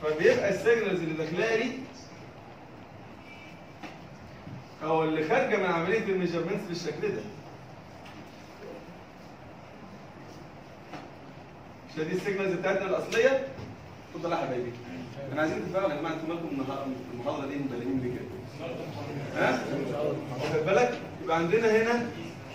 فبيبقى السيجنالز اللي داخله لي او اللي خارجه من عمليه الميجرمنتس بالشكل ده مش دي السيجنالز بتاعتنا الاصليه اتفضل يا حبايبي انا عايزين تفهموا يا جماعه انتوا مالكم النهار- المحاضره دي مبالغين ليه كده ها واخد بالك يبقى عندنا هنا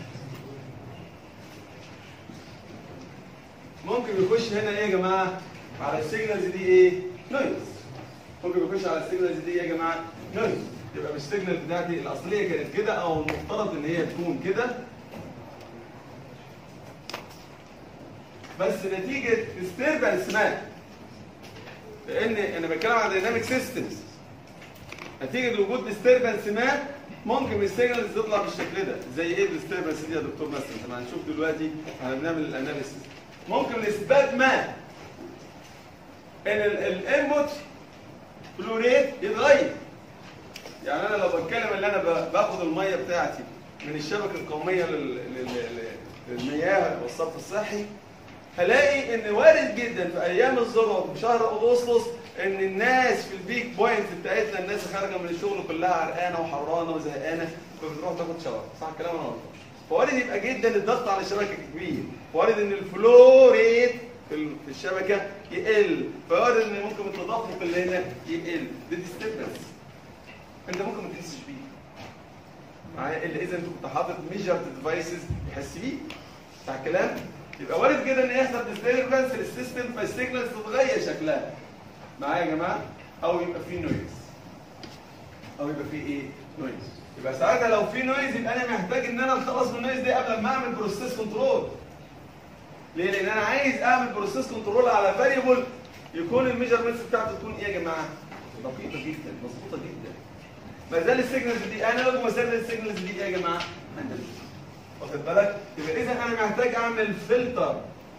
ممكن يخش هنا ايه يا جماعه على السيجنالز دي ايه نويز ممكن يخش على السيجنالز دي ايه يا جماعه نويز يبقى مش السيجنال بتاعتي الاصليه كانت كده او المفترض ان هي تكون كده بس نتيجه disturbance ما لان انا بتكلم عن دايناميك سيستمز نتيجه وجود disturbance ما ممكن من السيجنالز تطلع بالشكل ده زي ايه الديستربنس دي يا دكتور مثلا زي ما هنشوف دلوقتي احنا بنعمل الاناليسيس ممكن لاسباب ما ان الانبوت فلو ريت يتغير يعني انا لو بتكلم ان انا ب- باخد الميه بتاعتي من الشبكه القوميه لل- لل- لل- للمياه والصرف الصحي هلاقي ان وارد جدا في ايام الذروه في شهر اغسطس ان الناس في البيك بوينت بتاعتنا الناس خارجه من الشغل كلها عرقانه وحرانه وزهقانه فبتروح تاخد شاور صح الكلام ولا غلط؟ فوارد يبقى جدا الضغط على الشبكه كبير وارد ان الفلو ريت في ال- في الشبكه يقل فوارد ان ممكن التدفق اللي هنا يقل دي ديستربنس انت ممكن ما تحسش بيه معايا الا اذا انت كنت حاطط ميجرد ديفايسز يحس بيه صح الكلام يبقى وارد جدا ان يحصل ديستربنس للسيستم فالسيجنالز تتغير شكلها معايا يا جماعه او يبقى في نويز او يبقى في ايه نويز يبقى ساعتها لو في نويز يبقى انا محتاج ان انا اتخلص من النويز ده قبل ما اعمل بروسيس كنترول ليه لان انا عايز اعمل بروسيس كنترول على فاريبل يكون الميجرمنتس بتاعته تكون ايه يا جماعه دقيقه جدا مظبوطه جدا ما زال السيجنالز دي انالوج وما زال السيجنالز دي ايه يا جماعه انالوج واخد بالك يبقى اذا انا محتاج اعمل فلتر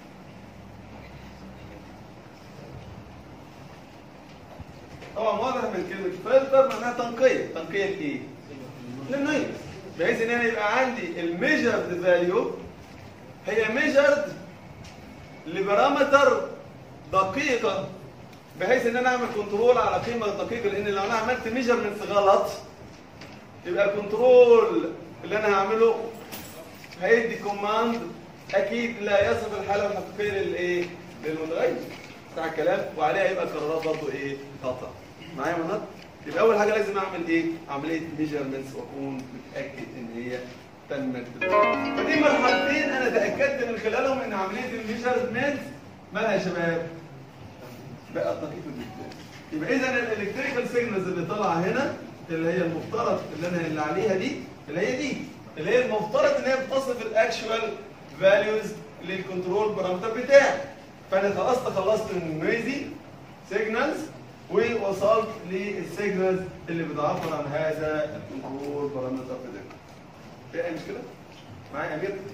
طبعا واضح من كلمه فلتر معناها تنقيه تنقيه لايه للنويز بحيث ان انا يبقى عندي الميجرد فاليو هي ميجرد لبارامتر دقيقه بحيث ان انا اعمل كنترول على قيمه دقيقه لان لو انا عملت ميجرمنت غلط يبقى الكنترول اللي انا هعمله هيدي كوماند اكيد لا يصف الحاله الحقيقيه للايه؟ للمتغير بتاع الكلام وعليها يبقى قرارات برضه ايه؟ خطا معايا يا منى؟ يبقى اول حاجه لازم اعمل ايه؟ عمليه ميجرمنتس واكون متاكد ان هي تمت فدي مرحلتين انا تاكدت من خلالهم ان عمليه الميجرمنت مالها يا شباب؟ بقت دقيقه جدا يبقى اذا الالكتريكال سيجنالز اللي طالعه هنا اللي هي المفترض اللي انا اللي عليها دي اللي هي دي اللي هي المفترض ان هي بتصف الاكشوال فاليوز للكنترول بارامتر بتاعي فانا خلاص تخلصت من النويزي سيجنالز ووصلت للسيجنالز اللي بتعبر عن هذا الكنترول بارامتر بتاعي في اي مشكله؟ معايا يا امير؟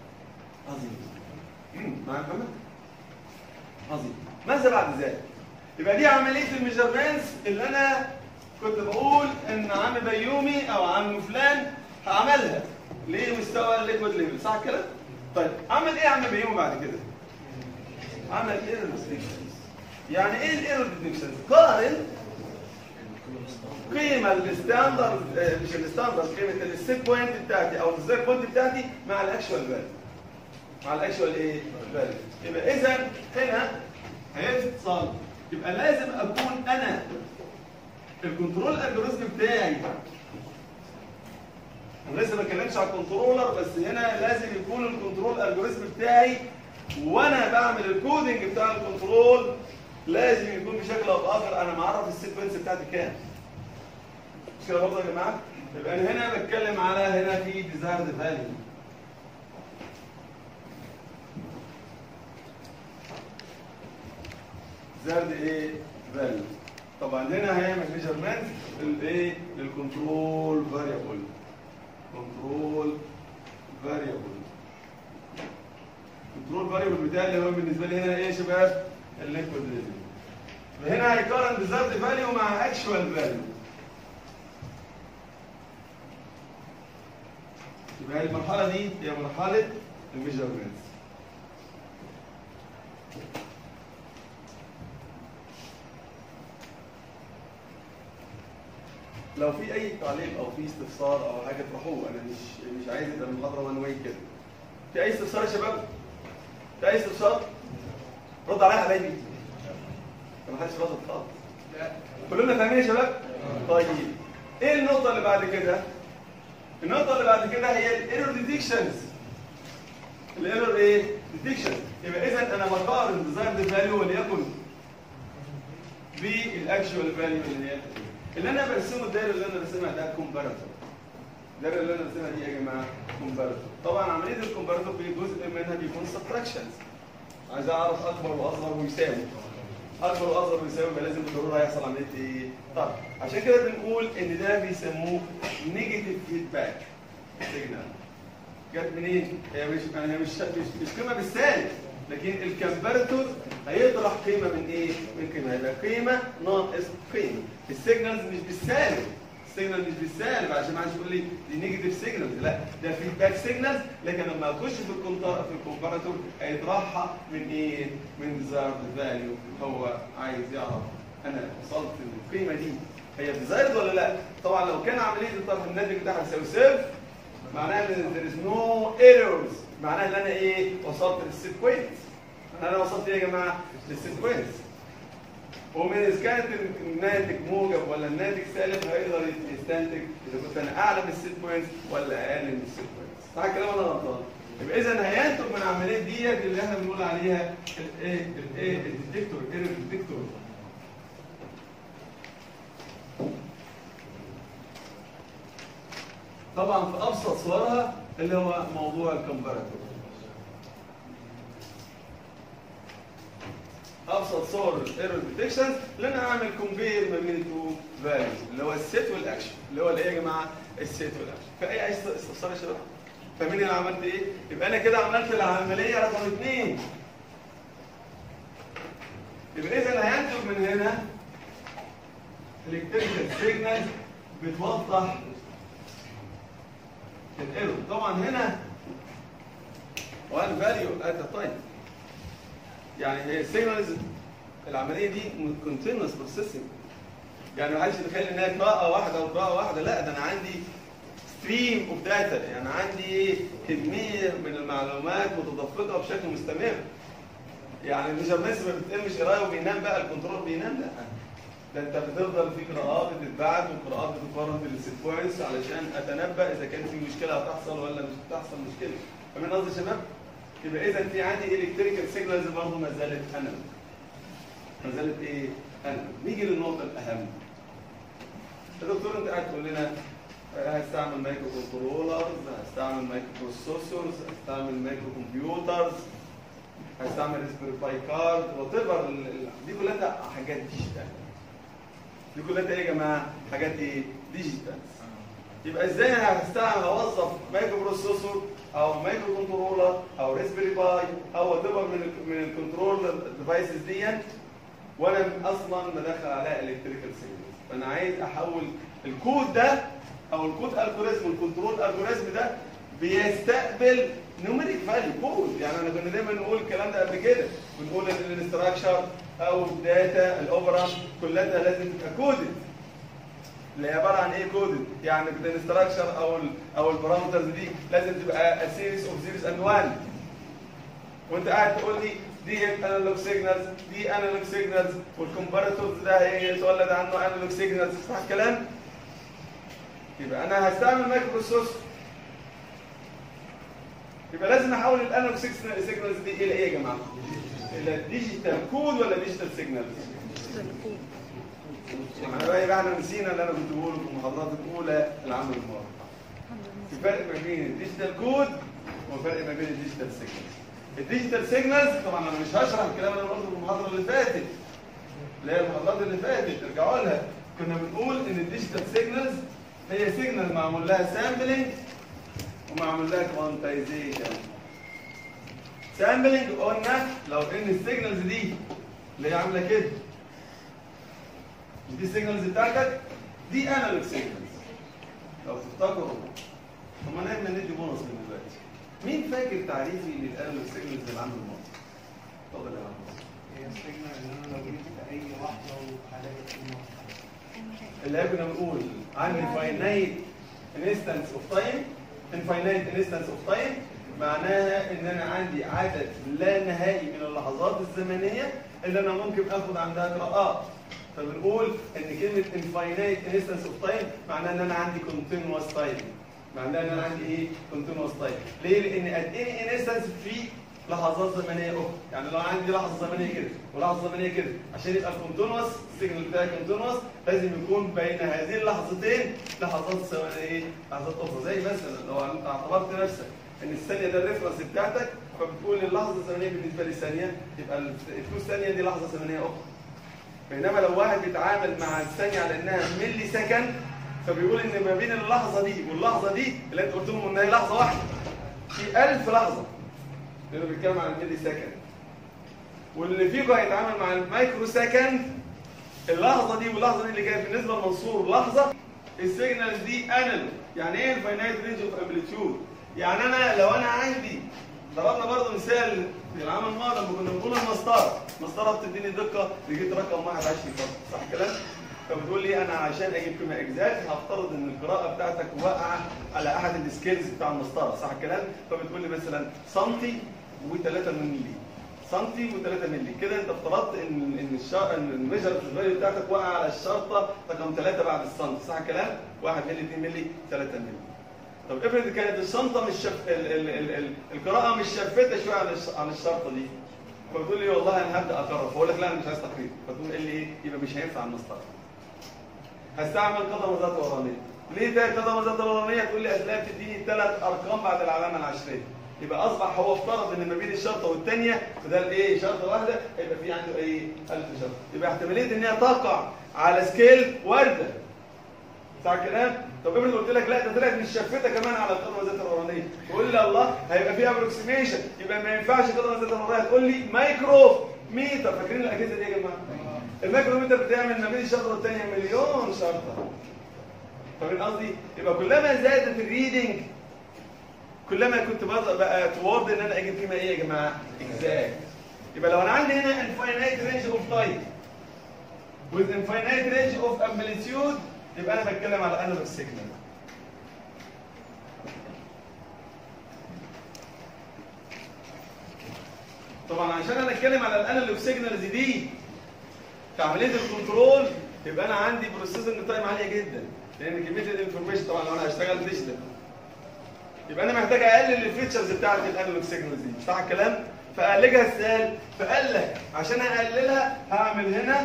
عظيم معايا محمد؟ عظيم ماذا بعد ذلك؟ يبقى دي عمليه الميجرمنتس اللي انا كنت بقول ان عم بيومي او عم فلان هعملها لمستوى الليكويد ليفل صح كده؟ طيب عمل ايه عم بيومي بعد كده؟ عمل ايرور ديتكشنز يعني ايه الايرور ديتكشنز؟ قارن قيمة الستاندرد آه، مش الستاندرد قيمة الست بوينت بتاعتي او الزير بوينت بتاعتي مع الاكشوال فاليو مع الاكشوال ايه؟ فاليو يبقى اذا هنا هيحصل يبقى لازم اكون انا الكنترول الجوريزم بتاعي انا لسه ما بتكلمش على الكنترولر بس هنا لازم يكون الكنترول الجوريزم بتاعي وانا بعمل الكودنج بتاع الكنترول لازم يكون بشكل او باخر انا معرف السيكونس بتاعتي كام مش كده برضه يا جماعه يبقى انا هنا بتكلم على هنا في ديزايرد فاليو زاد ايه فاليو طبعا هنا هيعمل ميجرمنت للايه للكنترول فاريبل كنترول فاريبل كنترول فاريبل بتاعي اللي هو بالنسبه لي هنا ايه يا شباب الليكويد ليفل هنا هيقارن ديزايرد فاليو مع اكشوال فاليو يبقى المرحله دي هي مرحله الميجرمنت لو في اي تعليق او في استفسار او حاجه اطرحوه انا مش مش عايز يبقى المحاضره وان واي كده في اي استفسار يا شباب في اي استفسار رد عليا يا حبايبي ما حدش رد خالص كلنا فاهمين يا شباب طيب ايه النقطه اللي بعد كده النقطه اللي بعد كده هي الايرور ديتكشنز الايرور ايه ديتكشن يبقى اذا انا بقارن ديزايرد فاليو وليكن بالاكشوال فاليو اللي هي اللي انا برسمه الدايره اللي انا برسمها ده كومباراتور الدايره اللي انا برسمها دي يا جماعه كومباراتور طبعا عمليه الكومباراتور في جزء منها بيكون سبتراكشنز عايز اعرف اكبر واصغر ويساوي اكبر واصغر ويساوي يبقى لازم بالضروره هيحصل عمليه ايه؟ طب عشان كده بنقول ان ده بيسموه نيجاتيف فيدباك سيجنال جت منين؟ هي مش هي مش مش, مش قيمه بالسالب لكن الكمبارتور هيطرح قيمه من ايه؟ من قيمه هيبقى قيمه ناقص قيمه السيجنالز مش بالسالب السيجنال مش بالسالب عشان ما حدش يقول لي دي نيجاتيف سيجنالز لا ده فيدباك سيجنالز لكن لما اخش في الكونتر في الكومباراتور هيطرحها من ايه؟ من ديزايرد فاليو هو عايز يعرف انا وصلت للقيمه دي هي ديزايرد ولا لا؟ طبعا لو كان عمليه الطرح الناتج بتاعها يساوي صفر معناها ان there is no errors معناها ان انا ايه وصلت للسيكوينس انا وصلت ايه يا جماعه للسيكوينس ومن اذا كانت الناتج موجب ولا الناتج سالب هيقدر يستنتج اذا كنت انا اعلى من السيكوينس ولا اقل من السيكوينس صح الكلام ولا غلطان يبقى اذا هينتج من العمليه ديت اللي احنا بنقول عليها الايه الايه الديتكتور ايرور ديتكتور طبعا في ابسط صورها اللي هو موضوع الكمباراتور ابسط صور الايرور ديتكشن اللي انا اعمل كومبير ما بين التو فاليوز اللي هو السيت والاكشن اللي هو الايه يا جماعه السيت والاكشن فاي عايز استفسار يا شباب فاهمين انا عملت ايه يبقى انا كده عملت العمليه رقم اثنين يبقى اذا هينتج من هنا الكتريكال سيجنال بتوضح الايرور طبعا هنا وان فاليو ات تايم يعني هي السيجنالز العمليه دي كونتينوس بروسيسنج يعني ما حدش يتخيل ان هي قراءه واحده او قراءه واحده لا ده انا عندي ستريم اوف داتا يعني عندي كميه من المعلومات متدفقه بشكل مستمر يعني الجورناليست ما بتقلش قرايه وبينام بقى الكنترول بينام لا ده انت بتفضل في قراءات بتتبعت وقراءات بتقارن بالسيكونس علشان اتنبا اذا كان في مشكله هتحصل ولا مش هتحصل مشكله فاهمين قصدي يا شباب؟ يبقى اذا في عندي الكتريكال سيجنالز برضه ما زالت انا ما زالت ايه؟ انا نيجي للنقطه الاهم يا دكتور انت قاعد تقول لنا هستعمل مايكرو كنترولرز هستعمل مايكرو بروسيسورز هستعمل مايكرو كمبيوترز هستعمل ريسبيري كارد وات ايفر دي كلها حاجات ديجيتال دي كلها ايه يا جماعه؟ حاجات ايه؟ ديجيتال يبقى ازاي انا هستعمل اوظف مايكرو بروسيسور او مايكرو كنترولر او ريسبيري باي او وات ايفر من ال من الكنترول ديفايسز دي وانا اصلا بدخل عليها الكتريكال سيجنالز فانا عايز احول الكود ده او الكود الجوريزم الكنترول الجوريزم ده بيستقبل نوميريك فاليو كود يعني انا كنا دايما نقول الكلام ده قبل كده بنقول ان الاستراكشر او الداتا الاوبرا كلها لازم تبقى كودد اللي هي عباره عن ايه كودد يعني الاستراكشر او ال او البارامترز دي لازم تبقى سيريز اوف زيروز اند 1 وانت قاعد تقول لي دي انالوج سيجنالز دي انالوج سيجنالز والكومباراتورز ده هيتولد عنه انالوج سيجنالز صح الكلام؟ يبقى انا هستعمل مايكرو بروسيسور يبقى لازم احول الانالوج سيجنالز دي الى ايه يا جماعه؟ الى ديجيتال كود ولا ديجيتال سيجنالز؟ احنا بقى يبقى احنا نسينا اللي انا كنت بقوله في المحاضرات الاولى العام الماضي. في فرق ما بين الديجيتال كود وفرق ما بين الديجيتال سيجنالز. الديجيتال سيجنالز طبعا انا مش هشرح الكلام اللي انا قلته في المحاضره اللي فاتت. اللي هي المحاضرات اللي فاتت ارجعوا لها. كنا بنقول ان الديجيتال سيجنالز هي سيجنال معمول لها سامبلنج ومعمول لها كوانتايزيشن. سامبلنج قلنا لو ان السيجنالز دي اللي هي عامله كده مش دي السيجنالز بتاعتك دي انالوج سيجنالز لو تفتكروا طب ما نعمل ندي بونص من دلوقتي مين فاكر تعريفي للانالوج سيجنالز اللي عنده الماضي؟ اتفضل يا عم هي السيجنال ان انا لو جيت في اي لحظه وحالات الموقع اللي هي كنا بنقول عندي فاينايت انستنس اوف تايم انفاينايت انستنس اوف تايم معناها ان انا عندي عدد لا نهائي من اللحظات الزمنيه اللي انا ممكن اخد عندها قراءات فبنقول ان كلمه انفاينايت انستنس اوف تايم معناها ان انا عندي كونتينوس تايم معناها ان انا عندي ايه كونتينوس تايم ليه لان قد ايه انستنس في لحظات زمنيه اخرى يعني لو عندي لحظه زمنيه كده ولحظه زمنيه كده عشان يبقى الكونتينوس السيجنال بتاعي كونتينوس لازم يكون بين هذه اللحظتين لحظات زمنيه ايه لحظات اخرى زي مثلا لو انت اعتبرت نفسك ان الثانيه ده الريفرنس بتاعتك فبتقول اللحظه الزمنيه بالنسبه لي ثانيه يبقى الفلوس ثانيه دي لحظه زمنيه اخرى بينما لو واحد بيتعامل مع الثانيه على انها ملي سكند فبيقول ان ما بين اللحظه دي واللحظه دي اللي انت قلت لهم انها هي لحظه واحده في 1000 لحظه لانه بيتكلم عن الملي سكند واللي فيكم هيتعامل مع المايكرو سكند اللحظه دي واللحظه دي اللي كانت بالنسبه لمنصور لحظه السيجنالز دي انالوج يعني ايه الفاينايت رينج اوف امبليتيود يعني انا لو انا عندي ضربنا برضه مثال في العام الماضي لما كنا بنقول المسطره المسطره بتديني دقه لقيت رقم واحد عايش في فرق صح الكلام؟ فبتقول لي انا عشان اجيب قيمه اجزاء هفترض ان القراءه بتاعتك واقعه على احد السكيلز بتاع المسطره صح الكلام؟ فبتقول لي مثلا سنتي و3 مللي سنتي و3 مللي كده انت افترضت ان ان الشا... ان الميجر فاليو بتاعتك واقعه على الشرطه رقم 3 بعد السنتي صح الكلام؟ 1 مللي 2 مللي 3 مللي طب افرض كانت الشنطه مش شف... ال... ال... ال... ال... القراءه مش شفته شويه عن الش... عن الشرطه دي فبتقول لي والله انا هبدا اقرب فاقول لك لا انا مش عايز تقريب فتقول لي ايه يبقى مش هينفع المسطره هستعمل قدم ذات ورانيه ليه ده قدم ذات ورانيه تقول لي اصل هي بتديني ثلاث ارقام بعد العلامه العشريه يبقى اصبح هو افترض ان ما بين الشرطه والثانيه فده الايه شرطه واحده يبقى في عنده ايه 1000 شرطه يبقى احتماليه ان هي تقع على سكيل وارده صح الكلام؟ طب افرض قلت لك لا ده طلعت مش شفته كمان على القدمه ذات الورانيه تقول لي الله هيبقى في ابروكسيميشن يبقى ما ينفعش قدمه ذات الورانيه تقول لي مايكرو ميتر فاكرين الاجهزه دي يا جماعه؟ المايكرو ميتر بتعمل ما بين الشرطه والثانيه مليون شرطه فاهمين قصدي؟ يبقى كلما زادت الريدنج كلما كنت بقى توارد ان انا اجيب قيمه ايه يا جماعه؟ اكزاكت يبقى لو انا عندي هنا انفاينايت رينج اوف تايم with infinite range of amplitude يبقى انا بتكلم على انالوج سيجنال طبعا عشان انا اتكلم على الانالوج سيجنالز دي في عمليه الكنترول يبقى انا عندي بروسيسنج تايم عاليه جدا لان كميه الانفورميشن طبعا لو انا هشتغل ديجيتال يبقى انا محتاج اقلل الفيتشرز بتاعت الانالوج سيجنالز دي صح الكلام فقلجها ازاي فقال لك عشان اقللها هعمل هنا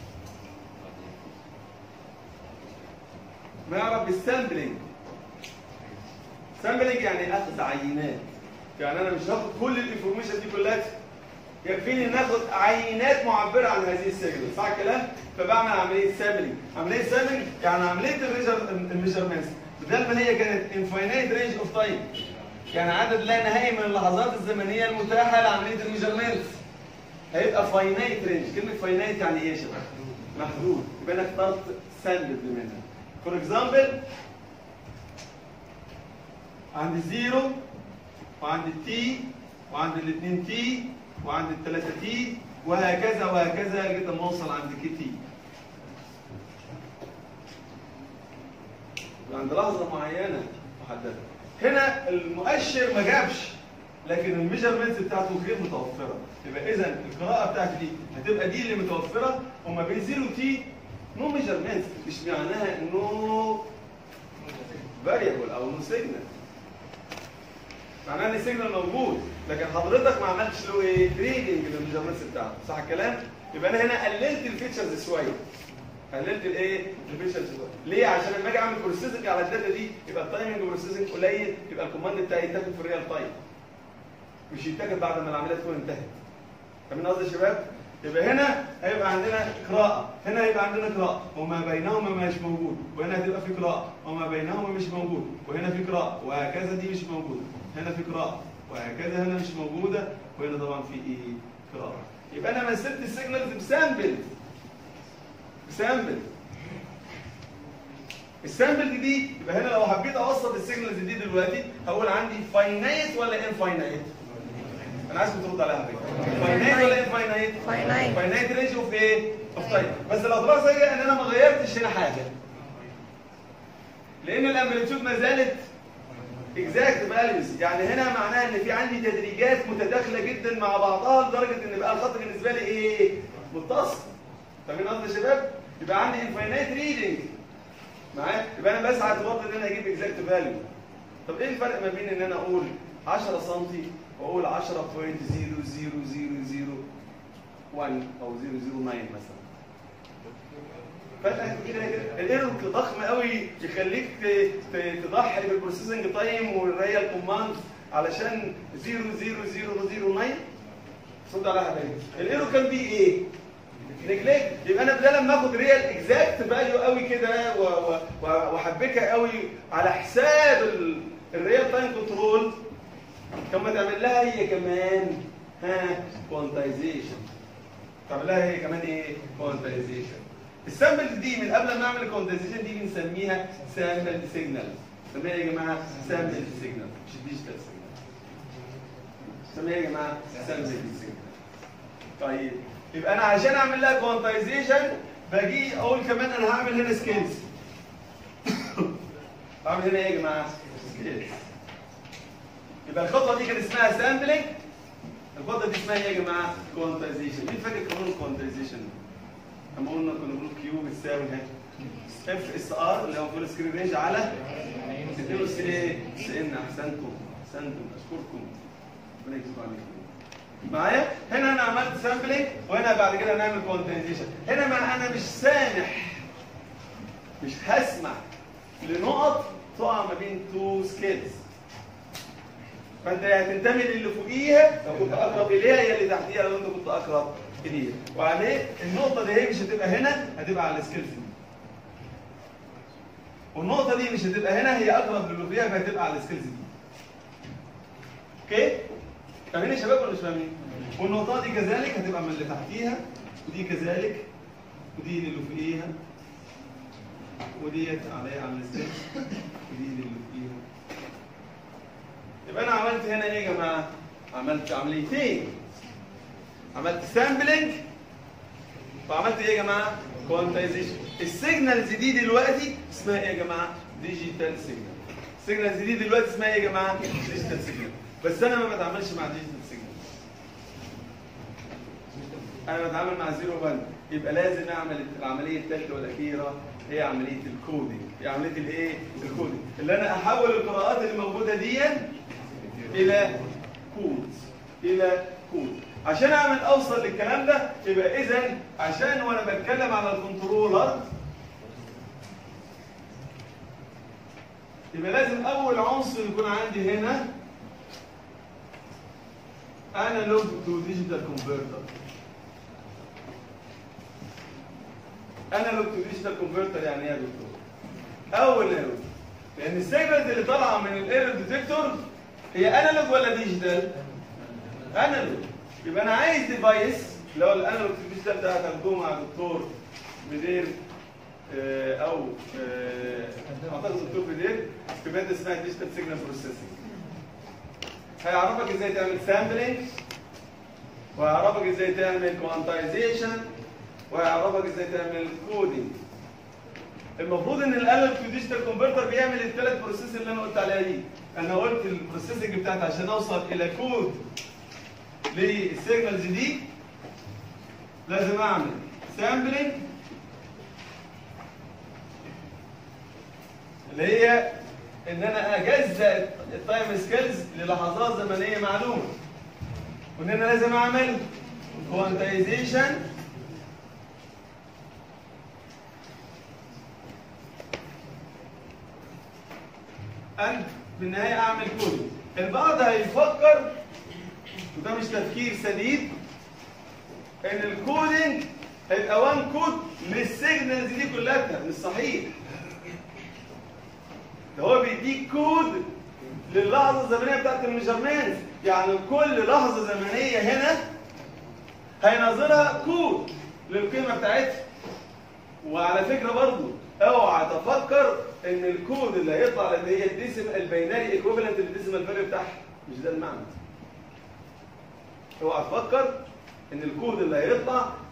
ما يعرف بالسامبلينج سامبلينج يعني اخذ عينات يعني انا مش هاخد كل الانفورميشن دي كلها يكفيني ان اخد عينات معبره عن هذه السيجنال صح الكلام فبعمل عمليه سامبلينج عمليه سامبلينج يعني عمليه الميجرمنتس بدل ما هي كانت انفاينايت رينج اوف تايم يعني عدد لا نهائي من اللحظات الزمنيه المتاحه لعمليه الميجرمنتس هيبقى فاينايت رينج كلمه فاينايت يعني ايه يا شباب محدود يبقى انا اخترت سامبل منها فور اكزامبل عندي زيرو وعندي تي وعندي الاثنين تي وعندي الثلاثة تي وهكذا وهكذا لغايه ما اوصل عند كي تي عند لحظة معينة محددة هنا المؤشر ما جابش لكن الميجرمنتس بتاعته غير متوفرة يبقى إذا القراءة بتاعتي دي هتبقى دي اللي متوفرة وما بين زيرو تي نو ميجرمنتس مش معناها نو فاريبل او نو سيجنال معناها ان السيجنال موجود لكن حضرتك ما عملتش له ايه ريدنج للميجرمنتس بتاعته صح الكلام يبقى انا هنا قللت الفيتشرز شويه قللت الايه الفيتشرز شويه ليه عشان لما اجي اعمل بروسيسنج على الداتا دي يبقى التايمنج بروسيسنج قليل يبقى الكوماند بتاعي يتاخد في الريال تايم مش يتاخد بعد ما العمليه تكون انتهت فاهمين قصدي يا شباب يبقى هنا هيبقى عندنا قراءة، هنا هيبقى عندنا قراءة، وما بينهما مش موجود، وهنا هتبقى في قراءة، وما بينهما مش موجود، وهنا في قراءة، وهكذا دي مش موجودة، هنا في قراءة، وهكذا هنا مش موجودة، وهنا طبعا في ايه؟ قراءة. يبقى أنا مثلت السيجنالز بسامبل. بسامبل. السامبل دي يبقى هنا لو حبيت اوصف السيجنالز دي دلوقتي هقول عندي فاينايت ولا انفاينايت؟ انا عايزكم تردوا عليها فاينايت ولا انفاينايت؟ فاينايت فاينايت رينج اوف ايه؟ اوف تايم بس الاضرار سيئه ان انا ما غيرتش هنا حاجه لان الامبليتيود ما زالت اكزاكت فاليوز يعني هنا معناها ان في عندي تدريجات متداخله جدا مع بعضها لدرجه ان بقى الخط بالنسبه لي ايه متصل فاهمين قصدي يا شباب يبقى عندي انفاينايت ريدنج معايا يبقى انا بسعى برضه ان انا اجيب اكزاكت فاليو طب ايه الفرق ما بين ان انا اقول 10 سم واقول 10.00001 او 009 مثلا فجأة كده كده الايرور ضخم قوي يخليك ت- ت- تضحي بالبروسيسنج تايم والريال كوماند علشان 00009 صد على حبايبي الايرور كان بيه ايه؟ نجلكت يبقى انا بدل ما اخد ريال اكزاكت فاليو قوي كده و- و- و- واحبكها قوي على حساب ال- الريال تايم كنترول طب ما تعمل لها هي كمان ها كوانتايزيشن تعمل لها هي كمان ايه كوانتايزيشن السامبل دي من قبل ما اعمل كوانتايزيشن دي بنسميها سامبل سيجنال نسميها يا جماعه سامبل سيجنال مش ديجيتال سيجنال نسميها يا جماعه سامبل سيجنال طيب يبقى انا عشان اعمل لها كوانتايزيشن باجي اقول كمان انا هعمل هنا سكيلز هعمل هنا ايه يا جماعه سكيلز يبقى الخطوه دي كان اسمها سامبلنج الخطوه دي اسمها ايه يا جماعه كوانتايزيشن مين فاكر قانون الكوانتايزيشن اما قلنا كنا بنقول كيو بتساوي اف اس ار اللي هو فول سكرين رينج على 2 سي سي ان احسنتم احسنتم اشكركم ربنا يكتب عليكم معايا هنا انا عملت سامبلنج وهنا بعد كده هنعمل كوانتايزيشن هنا ما انا مش سامح مش هسمح لنقط تقع ما بين تو سكيلز فانت يا هتنتمي للي فوقيها لو كنت اقرب اليها يا اللي تحتيها لو انت كنت اقرب اليها وبعدين النقطه دي هي مش هتبقى هنا هتبقى على السكيلز دي والنقطه دي مش هتبقى هنا هي اقرب للي فوقيها فهتبقى على السكيلز دي اوكي فاهمين يا شباب ولا مش فاهمين والنقطه دي كذلك هتبقى من اللي تحتيها ودي كذلك ودي اللي فوقيها وديت عليها على السكيلز ودي اللي فوقيها يبقى انا عملت هنا ايه يا جماعه عملت عمليتين عملت سامبلنج وعملت ايه يا جماعه كوانتايزيشن السيجنالز دي دلوقتي اسمها ايه يا جماعه ديجيتال سيجنال السيجنالز دي دلوقتي اسمها ايه يا جماعه ديجيتال سيجنال بس انا ما بتعاملش مع ديجيتال سيجنال انا بتعامل مع زيرو 1 يبقى لازم اعمل العمليه الثالثه والاخيره هي عمليه الكودينج هي عمليه الايه الكودينج اللي انا احول القراءات اللي موجوده دي الى كود الى كود عشان اعمل اوصل للكلام ده يبقى اذا عشان وانا بتكلم على الكنترولر يبقى لازم اول عنصر يكون عندي هنا انالوج تو ديجيتال كونفرتر انالوج تو ديجيتال كونفرتر يعني ايه يا دكتور؟ اول انالوج لان السيجنالز اللي طالعه من الايرور ديتكتور هي انالوج ولا ديجيتال؟ انالوج يبقى انا عايز ديفايس اللي هو الانالوج ديجيتال ده هتاخدوه مع دكتور بدير آه، او آه، اعتقد دكتور بدير في ماده اسمها ديجيتال سيجنال بروسيسنج هيعرفك ازاي تعمل سامبلنج وهيعرفك ازاي تعمل كوانتايزيشن وهيعرفك ازاي تعمل كودينج المفروض ان الانالوج تو ديجيتال كونفرتر بيعمل الثلاث بروسيس اللي انا قلت عليها دي انا قلت البروسيسنج بتاعتي عشان اوصل الى كود للسيجنالز دي لازم اعمل سامبلنج اللي هي ان انا اجزأ التايم سكيلز للحظات زمنيه معلومه وان انا لازم اعمل كوانتايزيشن أن في النهاية أعمل كودينج البعض هيفكر وده مش تفكير سديد إن الكودينج هيبقى وان كود للسيجنالز دي كلها مش صحيح ده هو بيديك كود للحظة الزمنية بتاعت الميجرمنت يعني كل لحظة زمنية هنا هينظرها كود للقيمة بتاعتها وعلى فكرة برضو اوعى تفكر ان الكود اللي هيطلع اللي هي الديسم البيناري ايكوفالنت للديسيمال فاليو بتاعها مش ده المعنى اوعى تفكر ان الكود اللي هيطلع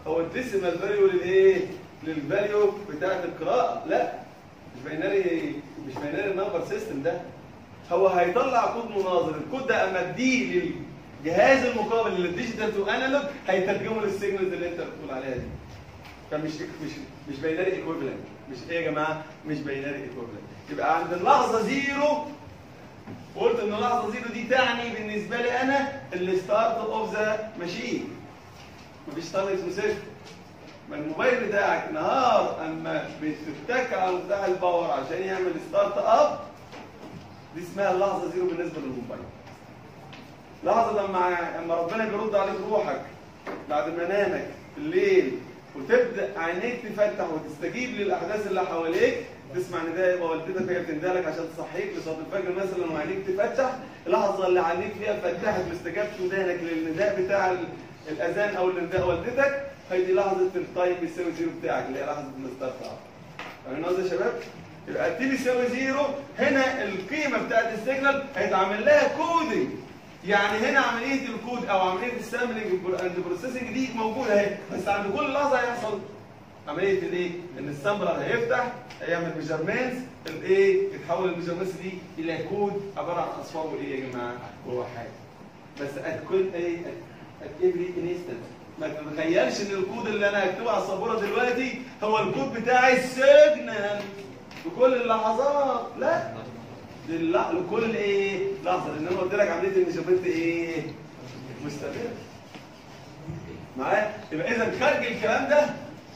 هو الديسيمال فاليو للايه؟ للفاليو بتاعت القراءه لا مش باينري مش باينري نمبر سيستم ده هو هيطلع كود مناظر الكود ده اما اديه للجهاز المقابل للديجيتال تو انالوج هيترجمه للسيجنالز اللي انت بتقول عليها دي فمش مش مش باينري ايكويفالنت مش ايه يا جماعه مش باينري ايكويفالنت يبقى عند اللحظه زيرو قلت ان اللحظه زيرو دي تعني بالنسبه لي انا الستارت اوف ذا ماشين مفيش ستارت اسمه صفر ما الموبايل بتاعك نهار اما بتتك على مفتاح الباور عشان يعمل ستارت اب دي اسمها اللحظه زيرو بالنسبه للموبايل لحظه لما اما ربنا بيرد عليك روحك بعد منامك بالليل وتبدا عينيك تفتح وتستجيب للاحداث اللي حواليك تسمع نداء يبقى والدتك هي بتندهلك عشان تصحيك لصلاه الفجر مثلا وعينيك تفتح اللحظه اللي عينيك فيها فتحت واستجابت ودانك للنداء بتاع ال- الاذان او النداء والدتك هي دي لحظه التايم بيساوي زيرو بتاعك اللي هي لحظه الستارت اب فاهمين قصدي يا شباب؟ يبقى التي بيساوي زيرو هنا القيمه بتاعت السيجنال هيتعمل لها كودنج يعني هنا عمليه الكود او عمليه السامبلنج اند بروسيسنج دي موجوده اهي بس عند كل لحظه هيحصل عمليه الايه؟ ان السامبلر هيفتح هيعمل ميجرمنتس الايه؟ يتحول الميجرمنتس دي الى كود عباره عن اصفار وايه يا جماعه؟ هو حاجه بس ات كل ايه؟ ات افري انستنت ما تتخيلش ان الكود اللي انا هكتبه على السبوره دلوقتي هو الكود بتاع السيجنال في كل اللحظات لا لل- لكل ايه لحظه لان انا قلت لك عمليه الميجرمنت ايه مستمره معايا يبقى اذا خارج الكلام ده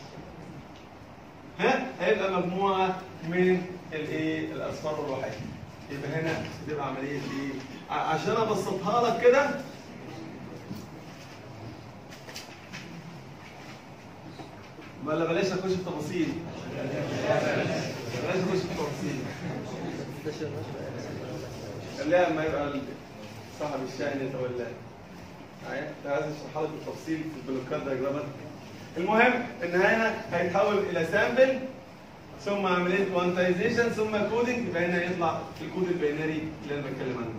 ها هيبقى مجموعه من الايه الاصفار الروحيه يبقى هنا تبقى عمليه ايه ع- عشان ابسطها لك كده ولا بلاش نخش في تفاصيل بلاش نخش في تفاصيل خليها لما يبقى ال- صاحب الشأن يتولى معايا عايز اشرح لك بالتفصيل في البلوكات دياجرامات المهم ان هنا هيتحول الى سامبل ثم عمليه كوانتايزيشن ثم كودنج يبقى هنا يطلع الكود البينري اللي انا بتكلم عنه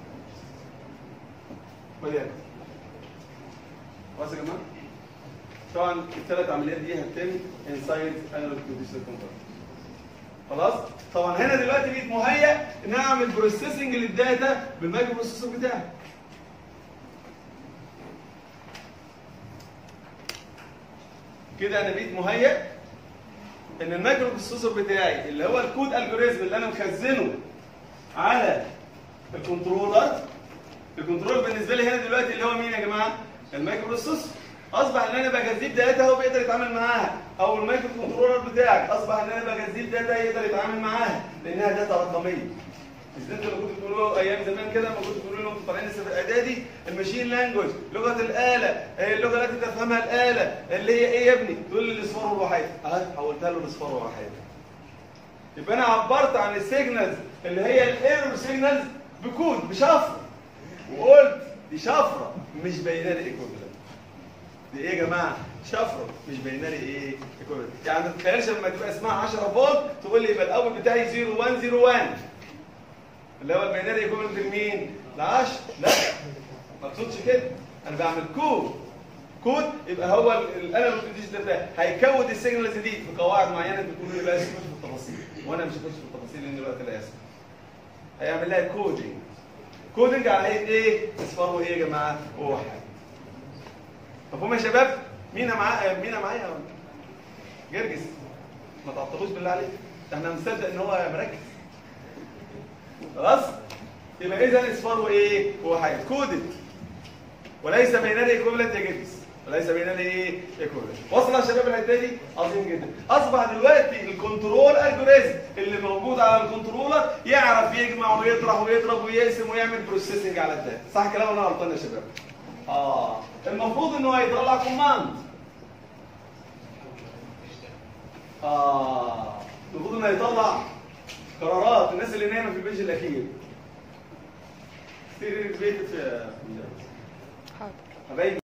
وليكن خلاص يا جماعه طبعا الثلاث عمليات دي هتتم انسايد انالوج تو ديجيتال كونفرتر خلاص طبعا هنا دلوقتي بقيت مهيأ ان انا اعمل بروسيسنج للداتا بالمايكرو بروسيسور بتاعي كده انا بقيت مهيأ ان المايكرو بروسيسور بتاعي اللي هو الكود الجوريزم اللي انا مخزنه على الكنترولر الكنترول بالنسبه لي هنا دلوقتي اللي هو مين يا جماعه المايكرو بروسيسور اصبح ان انا بجذب داتا هو بيقدر يتعامل معاها او المايكرو كنترولر بتاعك اصبح ان انا بجذب داتا يقدر يتعامل معاها لانها داتا رقميه مش ده انتوا اللي كنتوا بتقولوا ايام زمان كده لما كنتوا بتقولوا لهم طالعين لسه في الاعدادي الماشين لانجوج لغه الاله آه، اللغه التي تفهمها الاله اللي هي ايه يا ابني؟ تقول لي الاصفار الروحيه اهي حولتها له الاصفار الروحيه يبقى انا عبرت عن السيجنالز اللي هي الايرور سيجنالز بكود بشفره وقلت دي شفره مش بيناري ايكوفالنت دي ايه يا جماعه شفره مش بيناري ايه ايكوفالنت يعني ما تتخيلش لما تبقى اسمها 10 فولت تقول لي يبقى الاول بتاعي 0101 اللي هو البيناري ايكوفالنت لمين؟ ل 10 لا ما تقصدش كده انا بعمل كود كود يبقى هو الانالوج ديجيتال ده هيكود السيجنالز دي في قواعد معينه انتوا بتقولوا لي بقى تخش في التفاصيل وانا مش هخش في التفاصيل لان الوقت لا يسمح هيعمل لها كودنج كودنج على هيئه ايه؟ اصفار ايه يا جماعه؟ واحد مفهوم يا شباب؟ مين معايا مين معايا؟ جرجس ما تعطلوش بالله عليك احنا مصدق ان هو مركز خلاص؟ يبقى اذا اصفار ايه؟ واحد كودد وليس بيننا ايكوفالنت يا جرجس وليس بيننا ايه؟ ايكوفالنت وصل يا شباب الحته دي؟ عظيم جدا اصبح دلوقتي الكنترول الجوريزم اللي موجود على الكنترولر يعرف يجمع ويطرح ويضرب ويقسم ويعمل بروسيسنج على الداتا صح كلام ولا انا غلطان يا شباب؟ اه المفروض انه هيطلع كوماند اه المفروض انه هيطلع قرارات الناس اللي نايمه في البيج الاخير كتير البيت في حاضر حبايبي